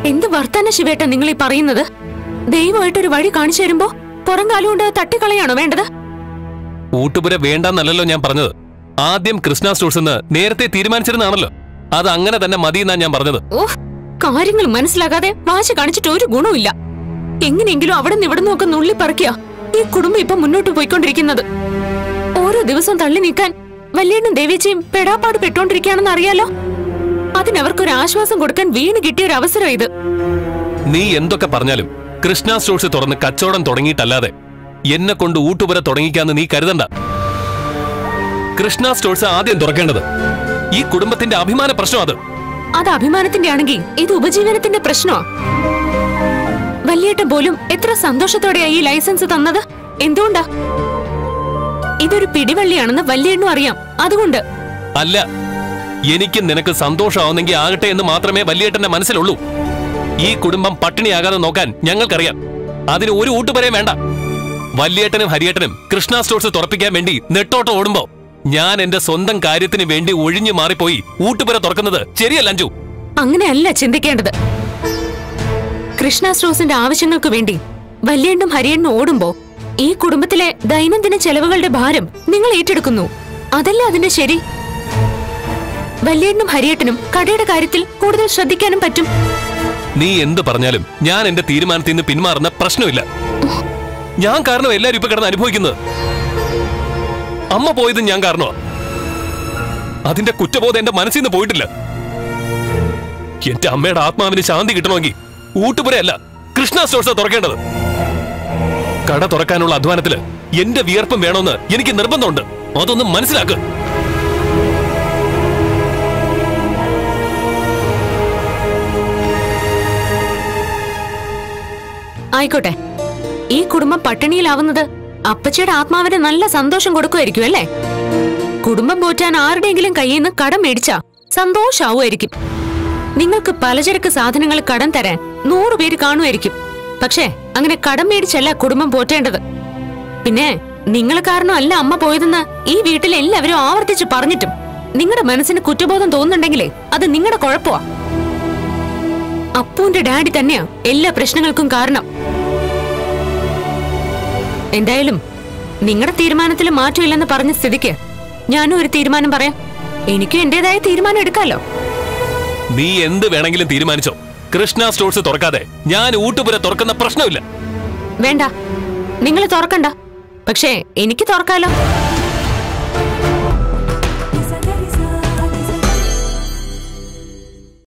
എന്ത് വർത്താന ശിവേട്ട നിങ്ങൾ ഈ പറയുന്നത് ദൈവമായിട്ടൊരു വഴി കാണിച്ചു തരുമ്പോ പുറം കാലുകൊണ്ട് തട്ടിക്കളയാണോ വേണ്ടത് ഊട്ടുപുര വേണ്ടെന്നല്ലല്ലോ ഞാൻ പറഞ്ഞത് ആദ്യം കൃഷ്ണ സ്റ്റോഴ്സ് എന്ന് നേരത്തെ തീരുമാനിച്ചിരുന്നാണല്ലോ അത് അങ്ങനെ തന്നെ മതി എന്നാ ഞാൻ പറഞ്ഞത് ഓഹ് കാര്യങ്ങൾ മനസ്സിലാകാതെ വാശ കാണിച്ചിട്ട് ഒരു ഗുണവുമില്ല എങ്ങനെയെങ്കിലും അവിടെ നിന്ന് ഇവിടെ നിന്നൊക്കെ നുള്ളി പറിക്കുക ഈ കുടുംബം ഇപ്പൊ മുന്നോട്ട് പോയിക്കൊണ്ടിരിക്കുന്നത് ഓരോ ദിവസം തള്ളി നീക്കാൻ വല്യേണ്ണും ദേവേച്ചിയും പെടാപ്പാട് പെട്ടോണ്ടിരിക്കുകയാണെന്ന് അറിയാലോ അതിനവർക്കൊരു ആശ്വാസം കൊടുക്കാൻ വീണ് കിട്ടിയ ഒരു അവസരം ഇത് നീ എന്തൊക്കെ പറഞ്ഞാലും കൃഷ്ണ സ്റ്റോഴ്സ് തുറന്ന് കച്ചവടം തുടങ്ങിയിട്ടല്ലാതെ എന്നെ കൊണ്ട് ഊട്ടുപുര തുടങ്ങിക്കാന്ന് നീ കരുതണ്ട കൃഷ്ണ സ്റ്റോഴ്സ് ആദ്യം തുറക്കേണ്ടത് ഈ കുടുംബത്തിന്റെ അഭിമാന പ്രശ്നം അത് അത് അഭിമാനത്തിന്റെ ആണെങ്കിൽ ഇത് ഉപജീവനത്തിന്റെ പ്രശ്നമാ വല്യേട്ടൻ പോലും എത്ര സന്തോഷത്തോടെയാ ഈ ലൈസൻസ് തന്നത് എന്തുകൊണ്ടാ ഇതൊരു പിടിവള്ളിയാണെന്ന് വല്യേണ്ണും അറിയാം അതുകൊണ്ട് അല്ല എനിക്ക് നിനക്ക് സന്തോഷമാവുന്നെങ്കിൽ ആകട്ടെ എന്ന് മാത്രമേ വല്യേട്ടന്റെ മനസ്സിലുള്ളൂ ഈ കുടുംബം പട്ടിണിയാകാതെ നോക്കാൻ ഞങ്ങൾക്കറിയാം അതിന് ഒരു ഊട്ടുപരയും വേണ്ട വല്യേട്ടനും ഹരിയേട്ടനും കൃഷ്ണ സ്റ്റോഴ്സ് തുറപ്പിക്കാൻ വേണ്ടി നെട്ടോട്ടം ഓടുമ്പോ ഞാൻ എന്റെ സ്വന്തം കാര്യത്തിന് വേണ്ടി ഒഴിഞ്ഞു മാറിപ്പോയി ഊട്ടുപുര തുറക്കുന്നത് ശരിയല്ല അഞ്ജു അങ്ങനെയല്ല ചിന്തിക്കേണ്ടത് കൃഷ്ണ സ്രോസിന്റെ ആവശ്യങ്ങൾക്ക് വേണ്ടി വല്യേണ്ടും ഹരിയണ്ണും ഓടുമ്പോ ഈ കുടുംബത്തിലെ ദൈനംദിന ചെലവുകളുടെ ഭാരം നിങ്ങൾ ഏറ്റെടുക്കുന്നു അതല്ല അതിന്റെ ശരി വല്യേണ്ണും ഹരിയേട്ടനും കടയുടെ കാര്യത്തിൽ കൂടുതൽ ശ്രദ്ധിക്കാനും പറ്റും നീ എന്ത് പറഞ്ഞാലും ഞാൻ എന്റെ തീരുമാനത്തിൽ നിന്ന് പിന്മാറുന്ന പ്രശ്നമില്ല ഞാൻ കാരണം എല്ലാരും ഇപ്പൊ കിടന്ന് അനുഭവിക്കുന്നത് അമ്മ പോയത് ഞാൻ കാരണമാ അതിന്റെ കുറ്റബോധം എന്റെ മനസ്സിൽ നിന്ന് പോയിട്ടില്ല എന്റെ അമ്മയുടെ ആത്മാവിന് ശാന്തി കിട്ടണമെങ്കിൽ ഊട്ടുപുരയല്ല കൃഷ്ണ സ്റ്റോഴ്സ് തുറക്കേണ്ടത് കട തുറക്കാനുള്ള അധ്വാനത്തില് എന്റെ വിയർപ്പം വേണമെന്ന് എനിക്ക് നിർബന്ധമുണ്ട് അതൊന്ന് മനസ്സിലാക്ക് ആയിക്കോട്ടെ ഈ കുടുംബം പട്ടിണിയിലാവുന്നത് അപ്പച്ചിയുടെ ആത്മാവിന് നല്ല സന്തോഷം കൊടുക്കുമായിരിക്കും അല്ലേ കുടുംബം പോറ്റാൻ ആരുടെയെങ്കിലും കയ്യിൽ നിന്ന് കടം മേടിച്ചാ സന്തോഷാവുമായിരിക്കും നിങ്ങൾക്ക് പലചരക്ക് സാധനങ്ങൾ കടം തരാൻ നൂറു പേര് കാണുമായിരിക്കും പക്ഷേ അങ്ങനെ കടം മേടിച്ചല്ല കുടുംബം പോറ്റേണ്ടത് പിന്നെ നിങ്ങൾ കാരണമല്ല അമ്മ പോയതെന്ന് ഈ വീട്ടിലെ എല്ലാവരും ആവർത്തിച്ച് പറഞ്ഞിട്ടും നിങ്ങളുടെ മനസ്സിന് കുറ്റബോധം തോന്നുന്നുണ്ടെങ്കിലേ അത് നിങ്ങളുടെ കുഴപ്പമാ അപ്പുവിന്റെ ഡാഡി തന്നെയാ എല്ലാ പ്രശ്നങ്ങൾക്കും കാരണം എന്തായാലും നിങ്ങളുടെ തീരുമാനത്തിൽ മാറ്റമില്ലെന്ന് പറഞ്ഞ സ്ഥിതിക്ക് ഞാനും ഒരു തീരുമാനം പറയാം എനിക്കും എന്റേതായ തീരുമാനം എടുക്കാലോ നീ എന്ത് വേണമെങ്കിലും തീരുമാനിച്ചോ കൃഷ്ണ സ്റ്റോഴ്സ് തുറക്കാതെ ഞാൻ ഊട്ടുപുര തുറക്കുന്ന പ്രശ്നമില്ല വേണ്ട നിങ്ങൾ തുറക്കണ്ട പക്ഷേ എനിക്ക് തുറക്കാലോ